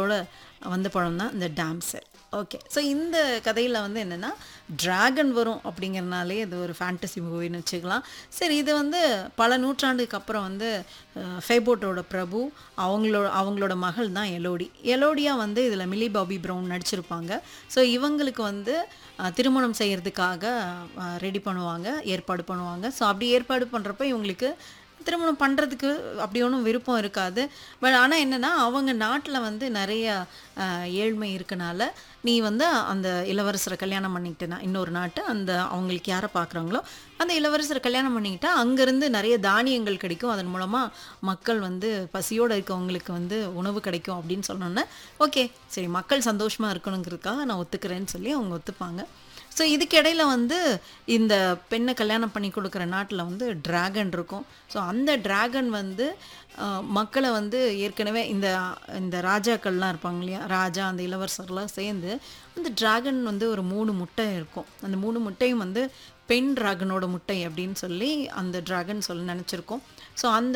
முட்டையோட வந்த பழம் தான் இந்த டேம்சர் ஓகே ஸோ இந்த கதையில் வந்து என்னென்னா டிராகன் வரும் அப்படிங்கிறனாலே இது ஒரு ஃபேண்டசி மூவின்னு வச்சுக்கலாம் சரி இது வந்து பல நூற்றாண்டுக்கு அப்புறம் வந்து அஹ், ஃபேபோட்டோட பிரபு அவங்களோட அவங்களோட மகள் தான் எலோடி எலோடியா வந்து இதில் மில்லி பாபி ப்ரௌன் நடிச்சிருப்பாங்க ஸோ இவங்களுக்கு வந்து அஹ், திருமணம் செய்கிறதுக்காக ரெடி பண்ணுவாங்க ஏற்பாடு பண்ணுவாங்க ஸோ அப்படி ஏற்பாடு பண்ணுறப்ப இவங்களுக்கு திருமணம் பண்ணுறதுக்கு அப்படி ஒன்றும் விருப்பம் இருக்காது பட் ஆனால் என்னென்னா அவங்க நாட்டில் வந்து நிறைய அஹ், ஏழ்மை இருக்கனால நீ வந்து அந்த இளவரசரை கல்யாணம் பண்ணிக்கிட்டேனா இன்னொரு நாட்டு அந்த அவங்களுக்கு யாரை பார்க்குறாங்களோ அந்த இளவரசரை கல்யாணம் பண்ணிக்கிட்டா அங்கேருந்து நிறைய தானியங்கள் கிடைக்கும் அதன் மூலமாக மக்கள் வந்து பசியோடு இருக்கவங்களுக்கு வந்து உணவு கிடைக்கும் அப்படின்னு சொன்னோன்னே ஓகே சரி மக்கள் சந்தோஷமாக இருக்கணுங்கிறதுக்காக நான் ஒத்துக்கிறேன்னு சொல்லி அவங்க ஒத்துப்பாங்க ஸோ இதுக்கு இடையில வந்து இந்த பெண்ணை கல்யாணம் பண்ணி கொடுக்குற நாட்டில் வந்து டிராகன் இருக்கும் ஸோ அந்த டிராகன் வந்து அஹ், மக்களை வந்து ஏற்கனவே இந்த இந்த ராஜாக்கள்லாம் இருப்பாங்க இல்லையா ராஜா அந்த இளவரசர்லாம் சேர்ந்து அந்த டிராகன் வந்து ஒரு மூணு முட்டை இருக்கும் அந்த மூணு முட்டையும் வந்து பெண் டிராகனோட முட்டை அப்படின்னு சொல்லி அந்த டிராகன் சொல்லி நினச்சிருக்கோம் ஸோ அந்த